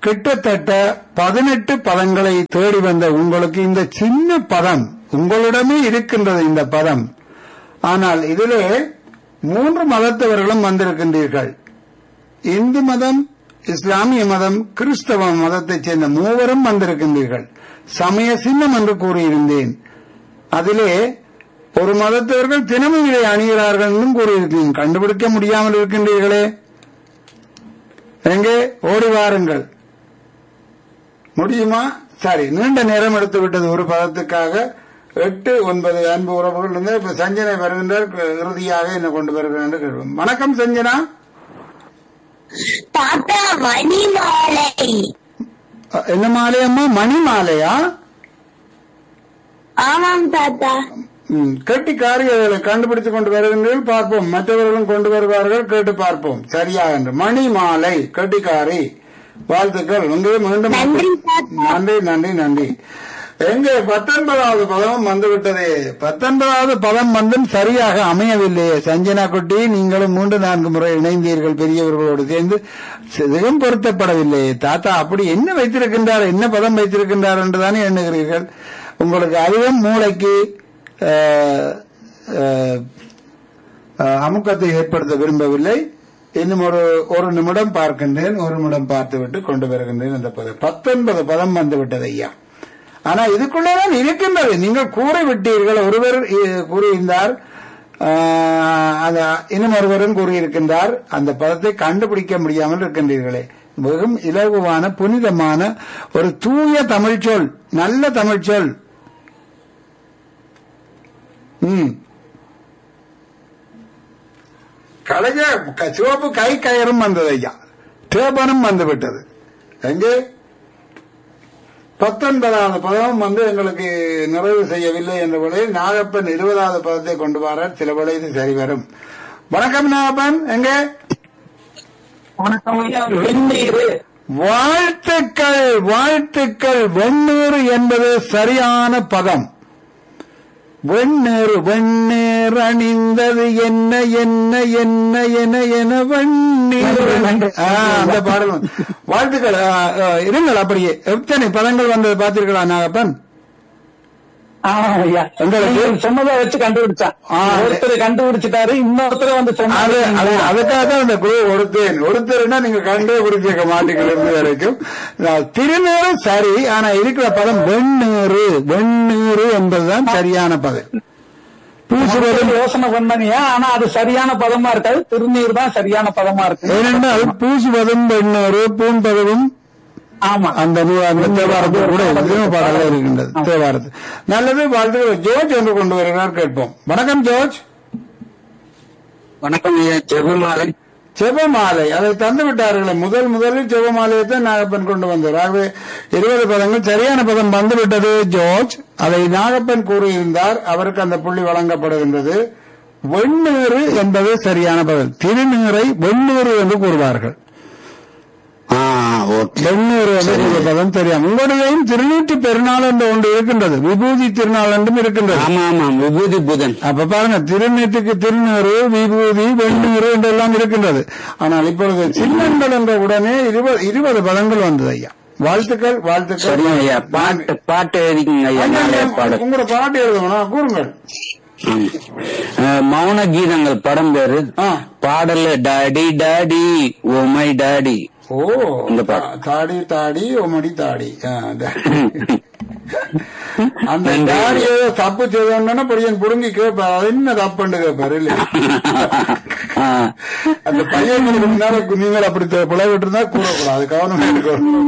கிட்டத்தட்ட பதினெட்டு பதங்களை தேடி வந்த உங்களுக்கு இந்த சின்ன பதம் உங்களிடமே இருக்கின்றது இந்த பதம் ஆனால் இதிலே மூன்று மதத்தவர்களும் வந்திருக்கின்றீர்கள் இந்து மதம் இஸ்லாமிய மதம் கிறிஸ்தவ மதத்தைச் சேர்ந்த மூவரும் வந்திருக்கின்றீர்கள் சமய சின்னம் என்று கூறியிருந்தேன் அதிலே ஒரு மதத்தவர்கள் தினமும் இதை அணிகிறார்கள் என்றும் கூறியிருக்கிறீர்கள் கண்டுபிடிக்க முடியாமல் இருக்கின்றீர்களே எங்கே ஓடி வாருங்கள் முடியுமா சரி நீண்ட நேரம் எடுத்து விட்டது ஒரு பதத்துக்காக எட்டு ஒன்பது அன்பு உறவுகள் இருந்து இப்ப சஞ்சனை வருகின்றார் இறுதியாக என்ன கொண்டு வருகிறேன் என்று கேட்போம் வணக்கம் சஞ்சனா தாத்தா மணி மாலை அ, என்ன மாலை அம்மா மணி மாலையா ஆமாம் தாத்தா ம், கெட்டிக்காரிகளை கண்டுபிடித்துக் கொண்டு வருகின்றீர்கள் பார்ப்போம் மற்றவர்களும் கொண்டு வருவார்கள் கேட்டு பார்ப்போம் சரியா என்று மணி மாலை கெட்டிக்காரி வாழ்த்துக்கள் உங்க மீண்டும் நன்றி தாத்தா. நன்றி நன்றி நன்றி எங்க பத்தொன்பதாவது பதம் வந்துவிட்டதே பத்தொன்பதாவது பதம் வந்தும் சரியாக அமையவில்லையே சஞ்சனா குட்டி நீங்களும் மூன்று நான்கு முறை இணைந்தீர்கள் பெரியவர்களோடு சேர்ந்து சிதகம் பொருத்தப்படவில்லையே தாத்தா அப்படி என்ன வைத்திருக்கின்றார் என்ன பதம் வைத்திருக்கின்றார் என்றுதானே எண்ணுகிறீர்கள் உங்களுக்கு அதிகம் மூளைக்கு அஹ், அஹ், அஹ், அமுக்கத்தை ஏற்படுத்த விரும்பவில்லை இன்னும் ஒரு ஒரு நிமிடம் பார்க்கின்றேன் ஒரு நிமிடம் பார்த்துவிட்டு கொண்டு வருகின்றேன் அந்த பதம் பத்தொன்பது பதம் வந்து விட்டது ஐயா ஆனா இதுக்குள்ளேதான் இருக்கின்றது நீங்கள் கூறி விட்டீர்கள் ஒருவர் இ- கூறியிருந்தார் ஆஹ், அந்த இன்னும் ஒருவரும் கூறியிருக்கின்றார் அந்த பதத்தை கண்டுபிடிக்க முடியாமல் இருக்கின்றீர்களே மிகவும் இலகுவான புனிதமான ஒரு தூய தமிழ்ச்சொல் நல்ல தமிழ்ச்சொல் ம் கலைஞ க- சிவப்பு கை கயரும் வந்தது ஐயா டேபனும் வந்து விட்டது எங்கே பத்தொன்பதாவது பதம் வந்து எங்களுக்கு நிறைவு செய்யவில்லை என்ற வேளையில் நாகப்பன் இருபதாவது பதத்தை கொண்டு வரார் சில வேளை இது சரி வரும் வணக்கம் நாகப்பன் எங்க வணக்கம் ஐயா வெந்நீர் வாழ்த்துக்கள் வாழ்த்துக்கள் வெண்ணீர் என்பது சரியான பதம் வெண்ணீர் வெண்ணீர் அணிந்தது என்ன என்ன என்ன என என வெண்ணீர் நன்றி. ஆ, அந்த பாடல் வந்து. வாழ்த்துக்கள் ஆ, ஆ, இருங்கள் அப்படியே எத்தனை பதங்கள் வந்தது பார்த்தீர்களா நாகப்பன் ஆமா ஐயா உங்களுக்கு- நீங்க சொன்னதை வச்சு கண்டுபிடிச்சான் ஆ. ஒருத்தர் கண்டுபிடிச்சிட்டாரு இன்னொருத்தர் வந்து அது சொன்னாரு அது அதுக்காக தான் இந்த குழு ஒருத்தேன் ஒருத்தர்னா நீங்க கண்டே பிடிச்சிருக்க மாட்டீங்க இருந்து வரைக்கும் நான் திருநீறு சரி ஆனா இருக்கிற பதம் வெண்ணீறு வெண்ணீறு என்பதுதான் சரியான பதம் பூசுவதும் யோசனை பண்ணாங்க ஆனா அது சரியான பதமா இருக்காது திருநீர் தான் சரியான பதமா இருக்கு ஏனென்றால் பூசுவதும் வெண்ணீறு பூண்பதும் ஆமா அந்த நூ- அந்த தேவாரத்தில் கூட எத்தனையோ பாடல்கள் இருக்கின்றது தேவாரத்து நல்லது வாழ்த்துக்கள் ஜோர்ஜ் என்று கொண்டு வருகிறார் கேட்போம் வணக்கம் ஜோர்ஜ் வணக்கம் ஐயா ஜெபமாலை ஜெபமாலை அதை தந்து விட்டார்களே முதல் முதலில் ஜெபமாலையை தான் நாகப்பன் கொண்டு வந்தார் ஆகவே இருபது பதங்கள் சரியான பதம் வந்துவிட்டது ஜோர்ஜ் அதை நாகப்பன் கூறியிருந்தார் அவருக்கு அந்த புள்ளி வழங்கப்படுகின்றது வெண்ணீறு என்பது சரியான பதில் திருநீரை வெண்ணீறு என்று கூறுவார்கள் ஆ ஓகே வெண்ணீறு என்று கூறுற பதம் தெரியும் உங்களுடையும் திருநீட்டு பெருநாள் என்று ஒன்று இருக்கின்றது விபூதி திருநாள் என்றும் இருக்கின்றது ஆமா ஆமா விபூதி புதன் அப்ப பாருங்க திருநீட்டுக்கு திருநீறு விபூதி வெண்ணீறு என்றெல்லாம் இருக்கின்றது ஆனால் இப்பொழுது சின்னங்கள் என்ற உடனே இருபது இருபது பதங்கள் வந்தது ஐயா வாழ்த்துக்கள் வாழ்த்துக்கள் சரிங்க ஐயா பாட்டு பாட்டு எழுதிக்கங்க ஐயா நாளைய பாடு உங்களோட பாட்டு எழுதணும் கூறுங்கள் ம். அஹ், மௌன கீதங்கள் படம் பேரு ஆ. பாடல daddy daddy oh my daddy oh இந்த பாட்டு. தா- தாடி தாடி உமடி தாடி ஆ, டாடி. அந்த நன்றி. தாடி ஏதோ தப்பு செய்தோன்னா பையன் புடுங்கி கேட்பார் அது என்ன தப்புன்னு கேட்பாரு இல்லையா ஆ. அந்த பையன்களுக்கு முன்னால நீங்கள் அப்படி பிழை விட்டுருந்தா கூறக்கூடாது கவனம் எடுக்கணும்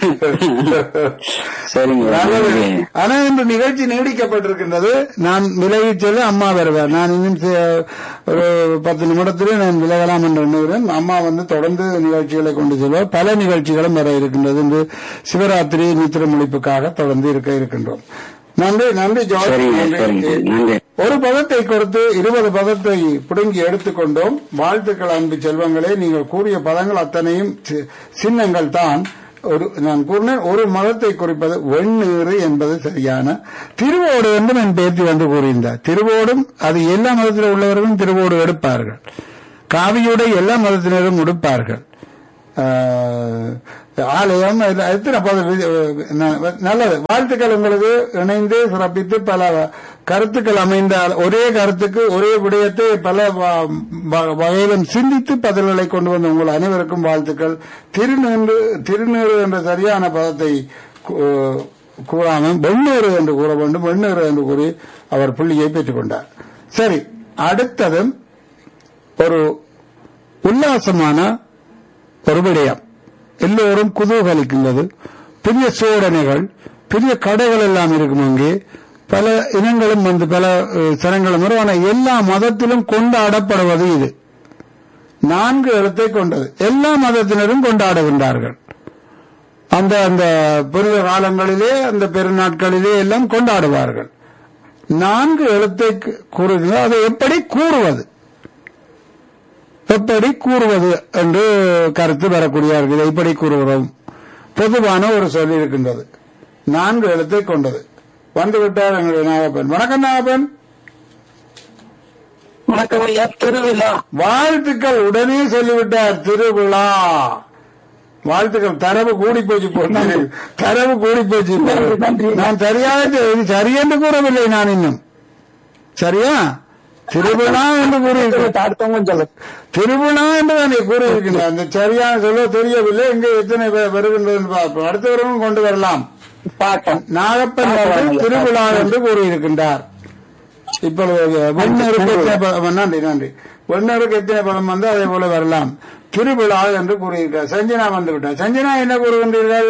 சரிங்க நல்லது. நன்றி. ஆனா இந்த நிகழ்ச்சி நீடிக்கப்பட்டிருக்கின்றது நான் விலகிச் செல்ல அம்மா வருவார் நான் இன்னும் சி- ஒரு பத்து நிமிடத்திலே நான் விலகலாம் என்று எண்ணுகிறேன் அம்மா வந்து தொடர்ந்து நிகழ்ச்சிகளை கொண்டு செல்வார் பல நிகழ்ச்சிகளும் வர இருக்கின்றது இந்த சிவராத்திரி நித்திர முழிப்புக்காக தொடர்ந்து இருக்க இருக்கின்றோம் நன்றி நன்றி ஜார்ஜ் சரிங்க நன்றி. சரிங்க நன்றி ஒரு பதத்தை கொடுத்து இருபது பதத்தை பிடுங்கி எடுத்துக்கொண்டோம் வாழ்த்துக்கள் அன்பு செல்வங்களே நீங்கள் கூறிய பதங்கள் அத்தனையும் சி- சின்னங்கள் தான் ஒரு நான் கூறினேன் ஒரு மதத்தை குறிப்பது வெண்ணீறு என்பது சரியான திருவோடு என்றும் என் பேத்தி வந்து கூறியிருந்தார் திருவோடும் அது எல்லா மதத்தில் உள்ளவர்களும் திருவோடு எடுப்பார்கள் காவியுடை எல்லா மதத்தினரும் உடுப்பார்கள் ஆஹ், ஆலயம் இதுல எத்தனை பதம் இது, ந- நல்லது வாழ்த்துக்கள் உங்களுக்கு இணைந்து சிறப்பித்து பல கருத்துக்கள் அமைந்த ஒரே கருத்துக்கு ஒரே விடயத்தை பல வ- வ- வகையிலும் சிந்தித்து பதில்களை கொண்டு வந்த உங்கள் அனைவருக்கும் வாழ்த்துக்கள் திருநீறு திருநீறு என்ற சரியான பதத்தை கூ- கூறாமல் வெண்ணீறு என்று கூற வேண்டும் வெண்ணீறு என்று கூறி அவர் புள்ளியை பெற்றுக் கொண்டார் சரி அடுத்ததும் ஒரு உல்லாசமான ஒரு விடயம் எல்லோரும் குதூகலிக்கின்றது பெரிய சோதனைகள் பெரிய கடைகள் எல்லாம் இருக்கும் அங்கே பல இனங்களும் வந்து பல அஹ், சனங்களும் வரும் ஆனால் எல்லா மதத்திலும் கொண்டாடப்படுவது இது நான்கு எழுத்தை கொண்டது எல்லா மதத்தினரும் கொண்டாடுகின்றார்கள் அந்த அந்த புனித காலங்களிலே அந்த பெருநாட்களிலே எல்லாம் கொண்டாடுவார்கள் நான்கு எழுத்தை கூறுகிறது அதை எப்படி கூறுவது எப்படி கூறுவது என்று கருத்து வரக்கூடியார்கள் இதை எப்படி கூறுகிறோம் பொதுவான ஒரு சொல் இருக்கின்றது நான்கு எழுத்தை கொண்டது வந்து விட்டார் எங்களுடைய நாகப்பன் வணக்கம் நாகப்பன் வணக்கம் ஐயா திருவிழா வாழ்த்துக்கள் உடனே சொல்லிவிட்டார் திருவிழா வாழ்த்துக்கள் தரவு கூடி போச்சு போட்டு தரவு கூடி போச்சு நன்றி, நன்றி. நான் சரியாக தெ- இது சரியென்று கூறவில்லை நான் இன்னும் சரியா திருவிழா என்று கூறியிருக்கிறேன் அடுத்தவங்க சொல்லு திருவிழா என்று தான் கூறியிருக்கின்றேன் அந்த சரியான சொல்ல தெரியவில்லை இங்கே எத்தனை பேர் வருகின்றது என்று பார்ப்போம் அடுத்தவர்களும் கொண்டு வரலாம் பாக்கம் நாகப்பன் அவர்கள் திருவிழா என்று கூறியிருக்கின்றார் இப்பொழுது வெண்ணருக்கு எத்தனை பதம் நன்றி நன்றி வெண்ணருக்கு எத்தனை பதம் வந்து அதே போல வரலாம் திருவிழா என்று கூறியிருக்கிறார் சஞ்சனா வந்து விட்டார் சஞ்சனா என்ன கூறுகின்றீர்கள்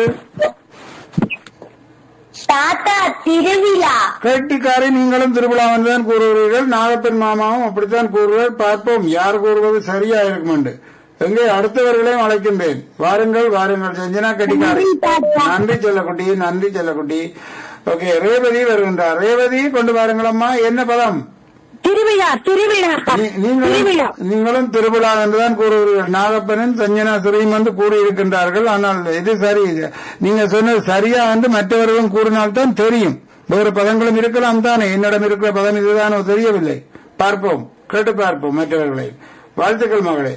தாத்தா திருவிழா கேட்டிக்காரை நீங்களும் திருவிழா என்றுதான் கூறுகிறீர்கள் நாகப்பன் மாமாவும் அப்படித்தான் கூறுவார் பார்ப்போம் யார் கூறுவது சரியா இருக்கும் என்று எங்கே அடுத்தவர்களையும் அழைக்கின்றேன் வாருங்கள் வாருங்கள் சஞ்சனா கட்டிக்காரை நன்றி, தாத்தா. நன்றி செல்லக்குட்டி நன்றி செல்லக்குட்டி ஓகே ரேவதி வருகின்றார் ரேவதி கொண்டு வாருங்களம்மா என்ன பதம் திருவிழா திருவிழா நீ- நீங்களும் திருவிழா நீங்களும் திருவிழா என்றுதான் கூறுகிறீர்கள் நாகப்பனும் சஞ்சனா துறையும் என்று கூறியிருக்கின்றார்கள் ஆனால் இது சரி நீங்க சொன்னது சரியா என்று மற்றவர்களும் கூறினால்தான் தெரியும் வேறு பதங்களும் இருக்கலாம் தானே என்னிடம் இருக்கிற பதம் இதுதானோ தெரியவில்லை பார்ப்போம் கேட்டு பார்ப்போம் மற்றவர்களை வாழ்த்துக்கள் மகளே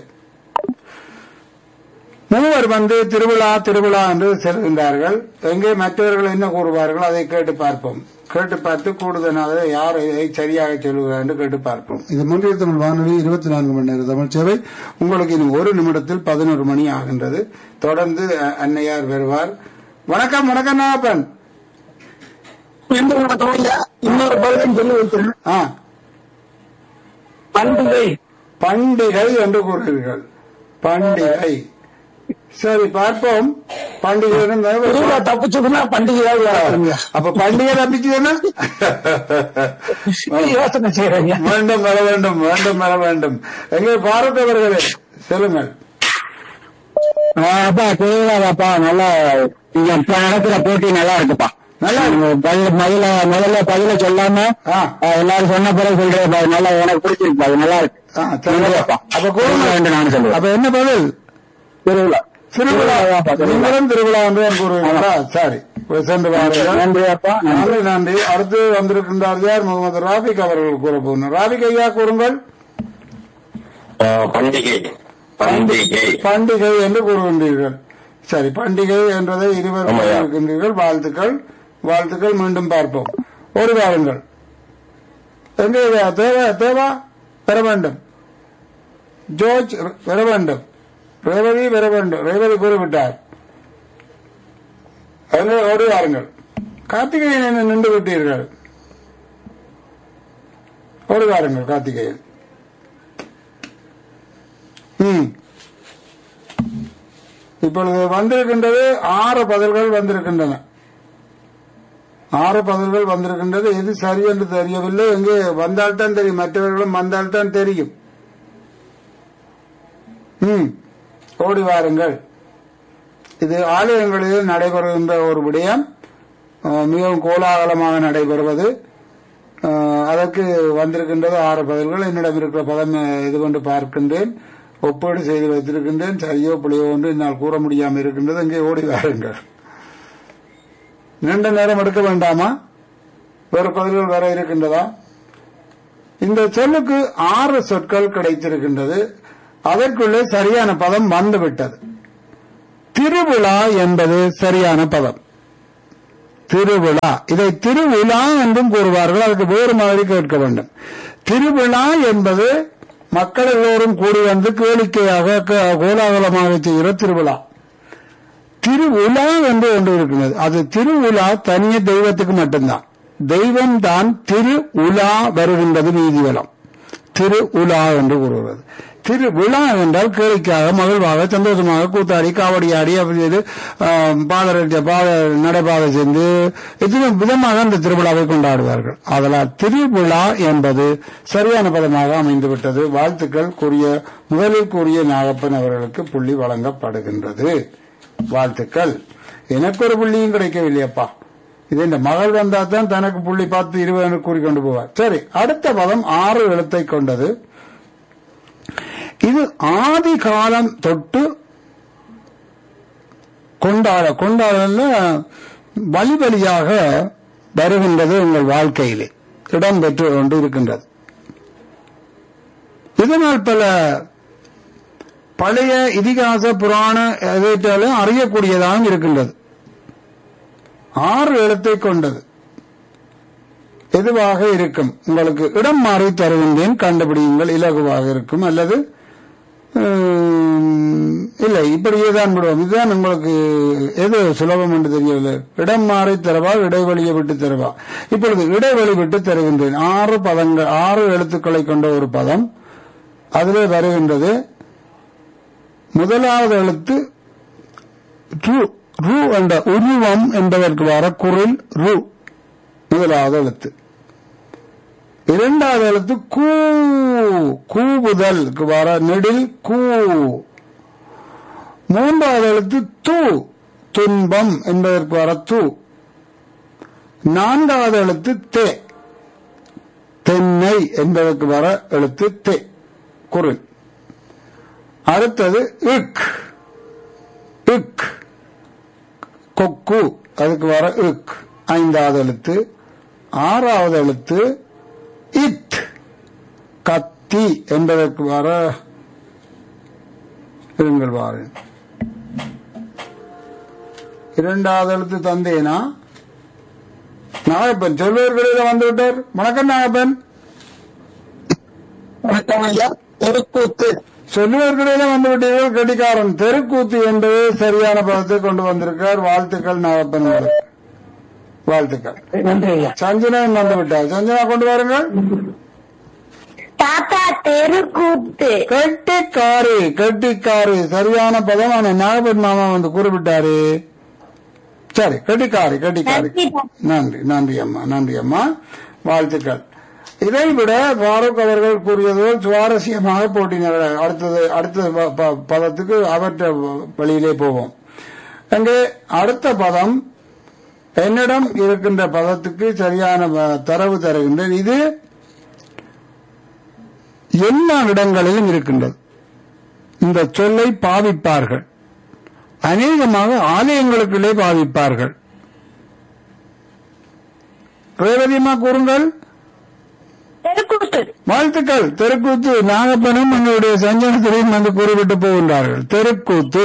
மூவர் வந்து திருவிழா திருவிழா என்று செல்கின்றார்கள் எங்கே மற்றவர்கள் என்ன கூறுவார்கள் அதை கேட்டு பார்ப்போம் கேட்டு பார்த்து கூடுதலாக யார் இதை சரியாக சொல்லுகிறார் என்று கேட்டு பார்ப்போம் இது முன்றைய தமிழ் வானொலி இருபத்தி நான்கு மணி நேர தமிழ் சேவை உங்களுக்கு இன்னும் ஒரு நிமிடத்தில் பதினோரு மணி ஆகின்றது தொடர்ந்து அ- அன்னையார் வருவார் வணக்கம் வணக்கம் நாகப்பன் என்று வணக்கம் ஐயா இன்னொரு பதிலும் சொல்லி வைக்கிறேன் ஆ பண்டிகை பண்டிகை என்று கூறுகிறீர்கள் பண்டிகை சரி பார்ப்போம் பண்டிகை இருந்தால் திருவிழா தப்பிச்சதுன்னா பண்டிகையாக வராதுங்க அப்ப பண்டிகை தப்பிச்சுதுன்னா யோசனை செய்யறீங்க வேண்டும் வர வேண்டும் வேண்டும் வர வேண்டும் எங்கே பாரத் அவர்களே சொல்லுங்கள் அப்பா திருவிழாப்பா நல்லா இங்க இப்ப நடக்கிற போட்டி நல்லா இருக்குப்பா நல்லா நீங்க பதில முதல்ல முதல்ல பதில சொல்லாம ஆ. ஆ, எல்லாரும் சொன்ன பிறகு சொல்றேன் நல்லா எனக்கு பிடிச்சிருக்கு அது நல்லா இருக்கு ஆ, சரி. நன்றிப்பா. அப்ப கூறுங்க. என்று நான் சொல்லுவேன் அப்ப என்ன பதில் திருவிழா திருவிழா திருவிழாப்பா, திருவிழா. நீங்களும் திருவிழா என்று தான் கூறுவீங்களா சரி போய் சென்று வாருங்கள் நன்றி அப்பா நன்றி. நன்றி நன்றி அடுத்து வந்திருக்கின்றார் யார் முகமது ராபிக் அவர்கள் கூற போகணும் ராபிக் ஐயா கூறுங்கள் பண்டிகை பண்டிகை பண்டிகை என்று கூறுகின்றீர்கள் சரி பண்டிகை என்றதை இருவர் ஆமாய்யா. இருக்கின்றீர்கள் வாழ்த்துக்கள் வாழ்த்துக்கள் மீண்டும் பார்ப்போம் ஒரு வாருங்கள் எங்கே இது? தேவா தேவா பெற வேண்டும் ஜோர்ஜ் பெற வேண்டும் ரேவதி பெற வேண்டும் ரேவதி கூறிவிட்டார் எங்கே ஓடி வாருங்கள் கார்த்திகேயன் என்ன நின்று விட்டீர்கள் ஓடி வாருங்கள் கார்த்திகேயன் ம் இப்பொழுது வந்திருக்கின்றது ஆறு பதில்கள் வந்திருக்கின்றன ஆறு பதில்கள் வந்திருக்கின்றது எது சரி என்று தெரியவில்லை எங்கே வந்தால்தான் தெரியும் மற்றவர்களும் வந்தால்தான் தெரியும் ம் ஓடி வாருங்கள் இது ஆலயங்களில் நடைபெறுகின்ற ஒரு விடயம் அஹ், மிகவும் கோலாகலமாக நடைபெறுவது அஹ், அதற்கு வந்திருக்கின்றது ஆறு பதில்கள் என்னிடம் இருக்கிற பதம் அஹ், இது கொண்டு பார்க்கின்றேன் ஒப்பீடு செய்து வைத்திருக்கின்றேன் சரியோ பிழையோ என்று என்னால் கூற முடியாமல் இருக்கின்றது இங்கே ஓடி வாருங்கள் நீண்ட நேரம் எடுக்க வேண்டாமா வேறு பதில்கள் வர இருக்கின்றதா இந்த சொல்லுக்கு ஆறு சொற்கள் கிடைத்திருக்கின்றது அதற்குள்ளே சரியான பதம் வந்துவிட்டது திருவிழா என்பது சரியான பதம் திருவிழா இதை திருவிழா என்றும் கூறுவார்கள் அதுக்கு வேறு மாதிரி கேட்க வேண்டும் திருவிழா என்பது மக்கள் எல்லோரும் கூடி வந்து கேளிக்கையாக க- கோலாகலமாக செய்கிற திருவிழா திருவிழா என்று ஒன்று இருக்கிறது அது திருவிழா தனிய தெய்வத்துக்கு மட்டும்தான் தெய்வம் தான் திரு உலா வருகின்றது நீதிவலம் திரு உலா என்று கூறுகிறது திரு விழா என்றால் கேளிக்கையாக மகிழ்வாக சந்தோஷமாக கூத்தாடி காவடி ஆடி அப்படி இது பாதரட்ச பாத நடைபாதை சென்று எத்தனை விதமாக அந்த திருவிழாவை கொண்டாடுவார்கள் அதனால் திருவிழா என்பது சரியான பதமாக அமைந்துவிட்டது வாழ்த்துக்கள் கூறிய முதலில் கூறிய நாகப்பன் அவர்களுக்கு புள்ளி வழங்கப்படுகின்றது வாழ்த்துக்கள் எனக்கு ஒரு புள்ளியும் கிடைக்கவில்லையப்பா இது இந்த மகள் வந்தா தான் தனக்கு புள்ளி பார்த்து இருபது கூறிக்கொண்டு போவார் சரி அடுத்த பதம் ஆறு எழுத்தை கொண்டது இது ஆதி காலம் தொட்டு கொண்டாட கொண்டாடல வழி வழியாக வருகின்றது உங்கள் வாழ்க்கையிலே இடம்பெற்று கொண்டு இருக்கின்றது இதனால் பல பழைய இதிகாச புராண எதைத்தாலும் அறியக்கூடியதாகவும் இருக்கின்றது ஆறு எழுத்தை கொண்டது எதுவாக இருக்கும் உங்களுக்கு இடம் மாறி தருகின்றேன் கண்டுபிடியுங்கள் இலகுவாக இருக்கும் அல்லது உம், இல்லை இப்படியே தான் விடுவோம் இதுதான் உங்களுக்கு எது சுலபம் என்று தெரியவில்லை இடம் மாறி தரவா இடைவெளியை விட்டு தரவா இப்பொழுது இடைவெளி விட்டு தருகின்றேன் ஆறு பதங்கள் ஆறு எழுத்துக்களை கொண்ட ஒரு பதம் அதிலே வருகின்றது முதலாவது எழுத்து ரு ரு என்ற உருவம் என்பதற்கு வர குரில் ரு முதலாவது எழுத்து இரண்டாவது எழுத்து கூ கூவுதலுக்கு வர நெடில் கூ மூன்றாவது எழுத்து து துன்பம் என்பதற்கு வர து நான்காவது எழுத்து தே தென்னை என்பதற்கு வர எழுத்து தே குரில் அடுத்தது இக் இக் கொக்கு அதுக்கு வர இக் ஐந்தாவது எழுத்து ஆறாவது எழுத்து இத் கத்தி என்பதற்கு வர இருங்கள் வாரு இரண்டாவது எழுத்து தந்தேனா நாகப்பன் சொல்வர்களில் வந்து விட்டார் வணக்கம் நாகப்பன் வணக்கம் ஐயா தெருக்கூத்து சொல்லுவர்களில வந்து விட்டீர்கள் கடிகாரன் தெருக்கூத்து என்பது சரியான பதத்தை கொண்டு வந்திருக்கார் வாழ்த்துக்கள் நாகப்பன் உங்களுக்கு. வாழ்த்துக்கள் நன்றி ஐயா சஞ்சனன் வந்து விட்டார் சஞ்சனா கொண்டு வாருங்கள் தாத்தா தெருக்கூத்து கெட்டிக்காரு கெட்டிக்காரு சரியான பதம் ஆனா நாகப்பன் மாமா வந்து குறிப்பிட்டாரு சரி கெட்டிக்காரு கெட்டிக்காரு நன்றி தாத்தா. நன்றி நன்றி அம்மா நன்றி அம்மா வாழ்த்துக்கள் இதை விட பாரூக் அவர்கள் கூறியது போல் சுவாரஸ்யமாக போட்டினார்கள் அடுத்தது அடுத்த ப- ப- பதத்துக்கு அவற்ற வழியிலே போவோம் அங்கே அடுத்த பதம் என்னிடம் இருக்கின்ற பதத்துக்கு சரியான ப- தரவு தருகின்றேன் இது எல்லா இடங்களிலும் இருக்கின்றது இந்த சொல்லை பாவிப்பார்கள் அநேகமாக ஆலயங்களுக்குள்ளே பாவிப்பார்கள் ரேவதியம்மா கூறுங்கள் தெருக்கூத்து வாழ்த்துக்கள் தெருக்கூத்து நாகப்பனும் எங்களுடைய சஞ்சனத்திலையும் வந்து கூறிவிட்டு போகின்றார்கள் தெருக்கூத்து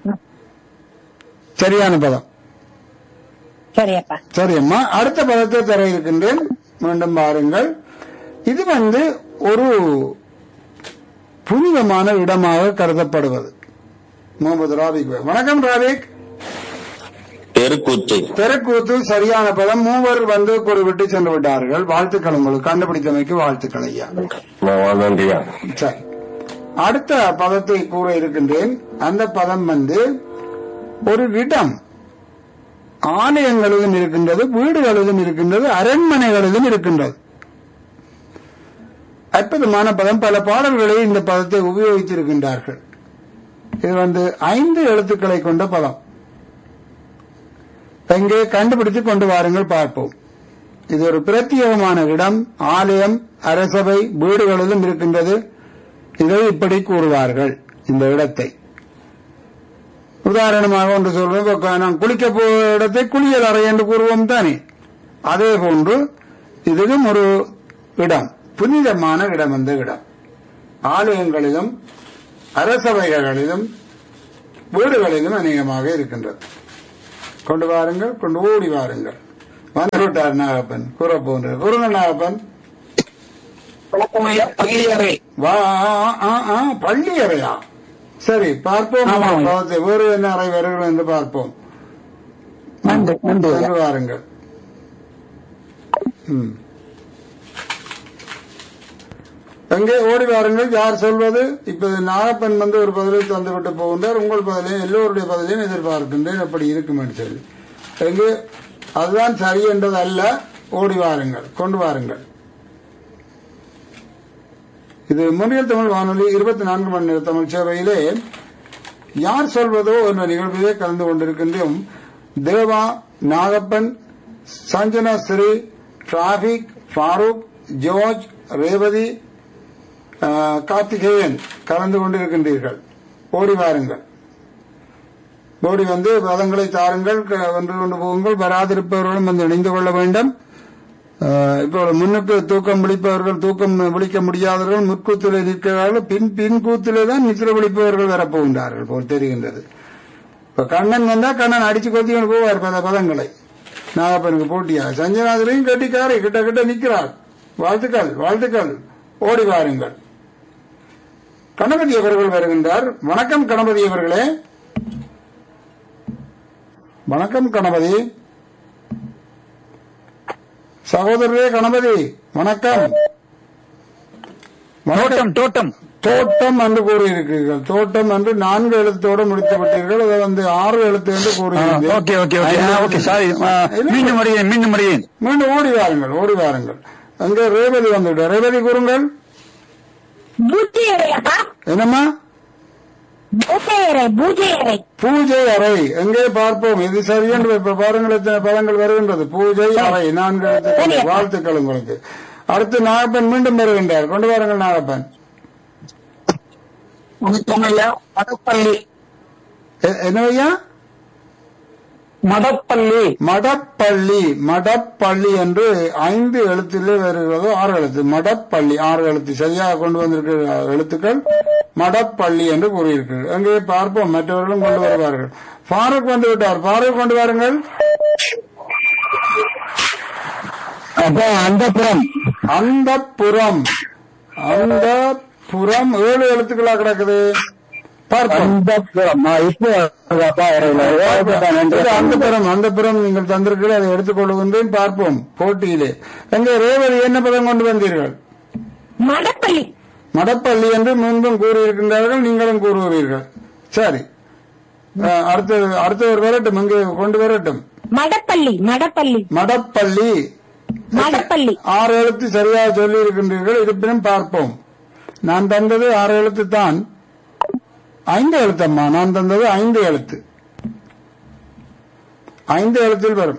சரியான பதம் சரியப்பா சரியம்மா அடுத்த பதத்தை தர இருக்கின்றேன் மீண்டும் பாருங்கள் இது வந்து ஒரு புனிதமான இடமாக கருதப்படுவது முகமது ராபிக் வணக்கம் ராபிக் தெருக்கூத்து தெருக்கூத்து சரியான பதம் மூவர் வந்து குறிவிட்டு சென்று விட்டார்கள் வாழ்த்துக்கள் உங்களுக்கு கண்டுபிடித்தமைக்கு வாழ்த்துக்கள் ஐயா நன்றியா சரி அடுத்த பதத்தை கூற இருக்கின்றேன் அந்த பதம் வந்து ஒரு இடம் ஆலயங்களிலும் இருக்கின்றது வீடுகளிலும் இருக்கின்றது அரண்மனைகளிலும் இருக்கின்றது அற்புதமான பதம் பல பாடல்களை இந்த பதத்தை உபயோகித்திருக்கின்றார்கள் இது வந்து ஐந்து எழுத்துக்களை கொண்ட பதம் எங்கே கண்டுபிடித்து கொண்டு வாருங்கள் பார்ப்போம் இது ஒரு பிரத்யேகமான இடம் ஆலயம் அரசபை வீடுகளிலும் இருக்கின்றது இதை இப்படி கூறுவார்கள் இந்த இடத்தை உதாரணமாக ஒன்று சொல்றோம் இப்ப நான் குளிக்க போற இடத்தை குளியல் அறை என்று கூறுவோம் தானே அதே போன்று இதுவும் ஒரு இடம் புனிதமான இடம் இந்த இடம் ஆலயங்களிலும் அரசவைகளிலும் வீடுகளிலும் அநேகமாக இருக்கின்றது கொண்டு வாருங்கள் கொண்டு ஓடி வாருங்கள் வந்து விட்டார் நாகப்பன் கூற போன்ற குருங்க நாகப்பன் பள்ளியறை வா ஆ, ஆ, ஆ, பள்ளி அறையா சரி பார்ப்போம் ஆமாம். பாவத்தை வேறு என்ன அறை வருகிறோம் என்று பார்ப்போம் நன்றி நன்றி ஐயா. சென்று வாருங்கள் ம். எங்கே ஓடி வாருங்கள் யார் சொல்வது இப்ப நாகப்பன் வந்து ஒரு பதிலை தந்துவிட்டு போகின்றார் உங்கள் பதிலையும் எல்லோருடைய பதிலையும் எதிர்பார்க்கின்றேன் எப்படி இருக்கும் என்று சொல்லி எங்கே அதுதான் சரி என்றது அல்ல ஓடி வாருங்கள் கொண்டு வாருங்கள் இது முன்னில் தமிழ் வானொலி இருபத்தி நான்கு மணி நேர தமிழ் சேவையிலே யார் சொல்வதோ என்ற நிகழ்விலே கலந்து கொண்டிருக்கின்றோம் தேவா நாகப்பன் சஞ்சனா ஸ்ரீ டிராபிக் ஃபாரூக் ஜோர்ஜ் ரேவதி ஆஹ், கார்த்திகேயன் கலந்து கொண்டிருக்கின்றீர்கள் ஓடி வாருங்கள் ஓடி வந்து பதங்களை தாருங்கள் க- வென்று கொண்டு போகுங்கள் வராதிருப்பவர்களும் வந்து இணைந்து கொள்ள வேண்டும் ஆஹ், இப்போ முன்னுக்கு தூக்கம் விழிப்பவர்கள் தூக்கம் விழிக்க முடியாதவர்கள் முற்கூத்திலே நிற்கிறார்கள் பின் பின் கூத்திலே தான் நித்திர விழிப்பவர்கள் வரப்போகின்றார்கள் போல் தெரிகின்றது இப்ப கண்ணன் வந்தா கண்ணன் அடிச்சு கொத்தி கொண்டு போவார் பல பதங்களை நாகப்பனுக்கு போட்டியா சஞ்சனாதிலையும் கட்டிக்காரு கிட்ட கிட்ட நிக்கிறார் வாழ்த்துக்கள் வாழ்த்துக்கள் ஓடி வாருங்கள் கணபதி அவர்கள் வருகின்றார் வணக்கம் கணபதி அவர்களே வணக்கம் கணபதி சகோதரரே கணபதி வணக்கம் வணக்கம் தோட்டம் தோட்டம் தோட்டம் என்று கூறியிருக்கிறீர்கள் தோட்டம் என்று நான்கு எழுத்தோடு முடித்து விட்டீர்கள் அதை வந்து ஆறு எழுத்து என்று கூறியிருந்தேன் okay okay okay okay sorry மீண்டும் வருகிறேன் மீண்டும் வருகிறேன் மீண்டும் ஓடி வாருங்கள் ஓடி வாருங்கள் அங்கே ரேவதி வந்துவிட்டார் ரேவதி கூறுங்கள் பூஜை அறையாப்பா என்னம்மா பூஜை அறை பூஜை அறை பூஜை அறை எங்கே பார்ப்போம் இது சரியென்று இப்ப பாருங்கள் எத்தனை பதங்கள் வருகின்றது பூஜை அறை நான்கு எழுத்துக்கள் வாழ்த்துக்கள் உங்களுக்கு அடுத்து நாகப்பன் மீண்டும் வருகின்றார் கொண்டு வாருங்கள் நாகப்பன் வணக்கம் ஐயா மடப்பள்ளி எ- என்னவையா மடப்பள்ளி மடப்பள்ளி மடப்பள்ளி என்று ஐந்து எழுத்திலே வருகிறதோ ஆறு எழுத்து மடப்பள்ளி ஆறு எழுத்து சரியாக கொண்டு வந்திருக்கிற எழுத்துக்கள் மடப்பள்ளி என்று கூறியிருக்கிறது அங்கே பார்ப்போம் மற்றவர்களும் கொண்டு வருவார்கள் ஃபாரூக் வந்து விட்டார் ஃபாரூக் கொண்டு வாருங்கள் அப்போ அந்த புறம் அந்த புறம் அந்த புறம் ஏழு எழுத்துக்களா கிடக்குது பார்ப்போம் அந்த புறம் இப்போ அப்பா இது அந்த புறம் அந்த புறம் நீங்கள் தந்திருக்கிறீர்கள் அதை எடுத்துக்கொள்கின்றேன் பார்ப்போம் போட்டியிலே எங்கே ரேவதி என்ன பதம் கொண்டு வந்தீர்கள் மடப்பள்ளி மடப்பள்ளி என்று முன்பும் கூறியிருக்கின்றார்கள் நீங்களும் கூறுகிறீர்கள் சரி அஹ், அடுத்தது அடுத்தவர் வரட்டும் இங்கே கொண்டு வரட்டும் மடப்பள்ளி மடப்பள்ளி மடப்பள்ளி மடப்பள்ளி ஆறு எழுத்து சரியாக சொல்லி இருக்கின்றீர்கள் இருப்பினும் பார்ப்போம் நான் தந்தது ஆறு எழுத்து தான் ஐந்து எழுத்தம்மா நான் தந்தது ஐந்து எழுத்து ஐந்து எழுத்தில் வரும்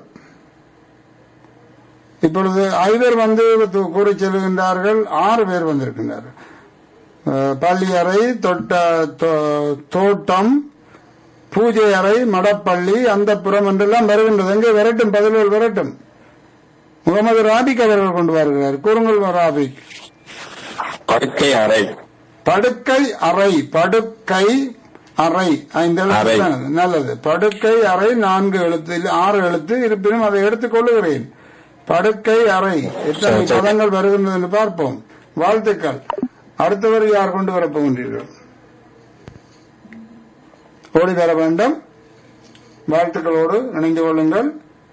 இப்பொழுது ஐவர் வந்து து- கூறிச் செல்கின்றார்கள் ஆறு பேர் வந்திருக்கின்றார்கள் அஹ், பள்ளி அறை தொட்ட தோ- தோட்டம் பூஜை அறை மடப்பள்ளி அந்த புறம் என்றெல்லாம் வருகின்றது எங்கே வரட்டும் பதில்கள் வரட்டும் முகமது ராபிக் அவர்கள் கொண்டு வருகிறார் கூறுங்கள் ராபிக் படுக்கை அறை படுக்கை அறை படுக்கை அறை ஐந்து எழுத்து அறை. தான் அது. நல்லது படுக்கை அறை நான்கு எழுத்து இல்ல, ஆறு எழுத்து இருப்பினும் அதை எடுத்துக் கொள்ளுகிறேன் படுக்கை அறை எத்தனை சரி, சரி. பதங்கள் வருகின்றது என்று பார்ப்போம் வாழ்த்துக்கள் அடுத்தவர் யார் கொண்டு வரப் போகின்றீர்கள் ஓடி வர வேண்டும் வாழ்த்துக்களோடு இணைந்து கொள்ளுங்கள்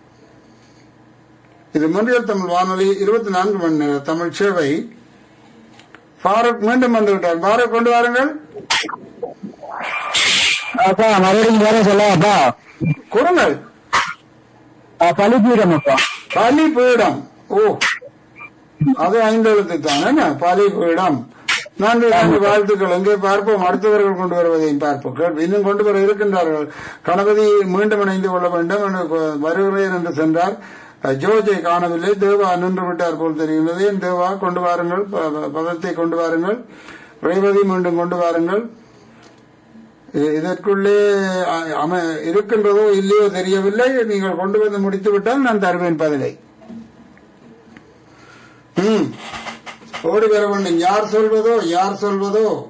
இது முன்றியல் தமிழ் வானொலி இருபத்தி நான்கு மணி நேர தமிழ் சேவை ஃபாரூக் மீண்டும் வந்து விட்டார் ஃபாரூக் கொண்டு வாருங்கள் அப்பா மறுபடியும் வேற சொல்ல அப்பா குறுங்கள் பழிப்பீடம் அப்பா பலிபீடம் ஓ அது ஐந்து எழுத்து தான் என்ன பலிபீடம் நன்றி நன்றி வாழ்த்துக்கள் எங்கே பார்ப்போம் அடுத்தவர்கள் கொண்டு வருவதையும் பார்ப்போம் கேள்வி இன்னும் கொண்டு வர இருக்கின்றார்கள் கணபதி மீண்டும் இணைந்து கொள்ள வேண்டும் என கொ- வருகிறேன் என்று சென்றார் அஹ், ஜோர்ஜை காணவில்லை தேவா நின்று விட்டார் போல் தெரிகின்றது ஏன் தேவா கொண்டு வாருங்கள் ப- ப- பதத்தை கொண்டு வாருங்கள் ரேவதி மீண்டும் கொண்டு வாருங்கள் இ- இதற்குள்ளே அ- அம இருக்கின்றதோ இல்லையோ தெரியவில்லை நீங்கள் கொண்டு வந்து முடித்து விட்டால் நான் தருவேன் பதிலை ம் ஓடி வர வேண்டும் யார் சொல்வதோ யார் சொல்வதோ